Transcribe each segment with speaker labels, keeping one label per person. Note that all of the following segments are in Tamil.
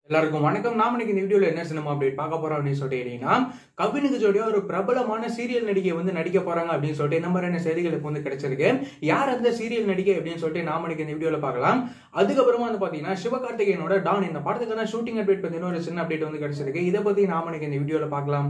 Speaker 1: எல்லாருக்கும் வணக்கம் நாம இன்னைக்கு இந்த வீடியோல என்ன சினிமா அப்டேட் பார்க்க போறோம் அப்படின்னு சொல்லிட்டு கேட்டீங்கன்னா கவினுக்கு ஜோடியா ஒரு பிரபலமான சீரியல் நடிகை வந்து நடிக்க போறாங்க அப்படின்னு சொல்லிட்டு இந்த மாதிரியான செய்திகள் இப்போ வந்து கிடைச்சிருக்கு யார் அந்த சீரியல் நடிகை அப்படின்னு சொல்லிட்டு நாம இன்னைக்கு இந்த வீடியோல பார்க்கலாம் அதுக்கப்புறமா வந்து பாத்தீங்கன்னா சிவகார்த்திகேயனோட டான் இந்த படத்துக்கான ஷூட்டிங் அப்டேட் பத்தின ஒரு சின்ன அப்டேட் வந்து கிடைச்சிருக்கு இதை பத்தி நாம இன்னைக்கு இந்த வீடியோல பார்க்கலாம்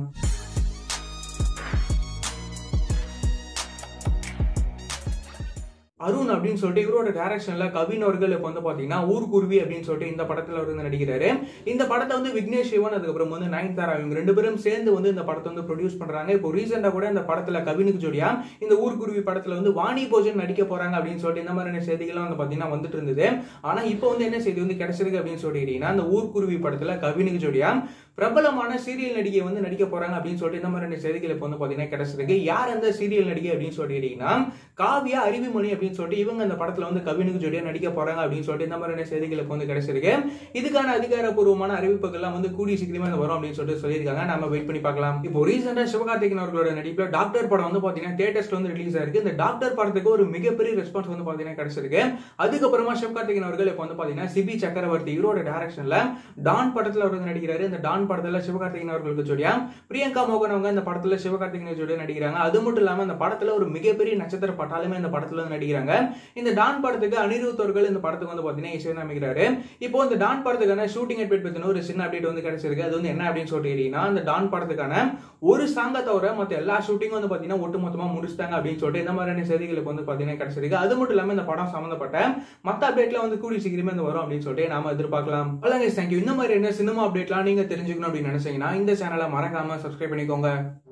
Speaker 1: அருண் அப்படின்னு சொல்லிட்டு இவரோட டைரக்ஷன்ல கவின் அவர்கள் இப்போ வந்து பாத்தீங்கன்னா ஊர்குருவி அப்படின்னு சொல்லிட்டு இந்த படத்துல அவர் வந்து நடிக்கிறாரு இந்த படத்தை வந்து விக்னேஷ் சிவன் அதுக்கப்புறம் வந்து நயன்தாரா இவங்க ரெண்டு பேரும் சேர்ந்து வந்து இந்த படத்தை வந்து ப்ரொடியூஸ் பண்றாங்க இப்போ ரீசெண்டா கூட இந்த படத்துல கவினுக்கு ஜோடியா இந்த ஊர்குருவி படத்துல வந்து வாணி போஜன் நடிக்க போறாங்க அப்படின்னு சொல்லிட்டு இந்த மாதிரியான செய்திகள்லாம் வந்து பாத்தீங்கன்னா வந்துட்டு இருந்தது ஆனா இப்போ வந்து என்ன செய்தி வந்து கிடைச்சிருக்கு அப்படின்னு சொல்லிட்டீங்கன்னா இந்த ஊர்குருவி படத்துல கவினுக்கு ஜோடியா பிரபலமான சீரியல் நடிகை வந்து நடிக்க போறாங்க அப்படின்னு சொல்லிட்டு இந்த மாதிரியான செய்திகள் இப்போ வந்து பாத்தீங்கன்னா கிடைச்சிருக்கு யார் அந்த சீரியல் நடிகை அப்படின்னு சொல்லிட்டு கேட்டீங்கன்னா காவியா அறிவுமணி அப்படின்னு சொல்லிட்டு இவங்க அந்த படத்துல வந்து கவினுக்கு ஜோடியா நடிக்க போறாங்க அப்படின்னு சொல்லிட்டு இந்த மாதிரியான செய்திகள் இப்போ வந்து கிடைச்சிருக்கு இதுக்கான அதிகாரப்பூர்வமான அறிவிப்புகள்லாம் வந்து கூடிய சீக்கிரமா இந்த வரும் அப்படின்னு சொல்லிட்டு சொல்லியிருக்காங்க நம்ம வெயிட் பண்ணி பார்க்கலாம் இப்போ ரீசெண்டா சிவகார்த்திகேயன் அவர்களோட நடிப்புல டாக்டர் படம் வந்து பாத்தீங்கன்னா தியேட்டர்ஸ்ல வந்து ரிலீஸ் ஆயிருக்கு இந்த டாக்டர் படத்துக்கு ஒரு மிகப்பெரிய ரெஸ்பான்ஸ் வந்து பாத்தீங்கன்னா கிடைச்சிருக்கு அதுக்கப்புறமா சிவகார்த்திகேயன் அவர்கள் இப்போ வந்து பாத்தீங்கன்னா சிபி சக்கரவர்த்தி இவரோட டைரக்ஷன்ல டான் படத்துல அவர் வந்து நடிக்கிறாரு இந்த டான் படத்துல சிவகார்த்திகேயன் அவர்களுக்கு ஜோடியா பிரியங்கா மோகன் அவங்க இந்த படத்துல சிவகார்த்திகேயன் ஜோடியா நடிக்கிறாங்க அது மட்டும் இல்லாம இந்த படத்துல ஒரு மிகப்பெரிய நட்சத்திர பட்டாலுமே இந்த படத்துல வந்து நடிக்கிறாங்க இந்த டான் படத்துக்கு அனிருத் அவர்கள் இந்த படத்துக்கு வந்து பாத்தீங்கன்னா இசையமைக்கிறாரு இப்போ இந்த டான் படத்துக்கான ஷூட்டிங் அப்டேட் பத்தின ஒரு சின்ன அப்டேட் வந்து கிடைச்சிருக்கு அது வந்து என்ன அப்படின்னு சொல்லிட்டு இந்த டான் படத்துக்கான ஒரு சாங்க தவிர மத்த எல்லா ஷூட்டிங்கும் வந்து பாத்தீங்கன்னா ஒட்டு மொத்தமா முடிச்சிட்டாங்க அப்படின்னு சொல்லிட்டு இந்த மாதிரியான செய்திகளுக்கு வந்து பாத்தீங்கன்னா கிடைச்சிருக்கு அது மட்டும் இல்லாம இந்த படம் சம்பந்தப்பட்ட மத்த அப்டேட்ல வந்து கூடிய சீக்கிரமே வந்து வரும் அப்படின்னு சொல்லிட்டு நாம எதிர்பார்க்கலாம் அவ்வளவு தேங்க்யூ இந்த மாதிரி என்ன சினிமா அப்டேட்லாம் நீங்க தெரிஞ்சுக்கணும் அப்படின்னு நினைச்சீங்கன்னா இந்த சேனலை மறக்காம சப்ஸ்கிரைப் பண்ணிக்கோங்க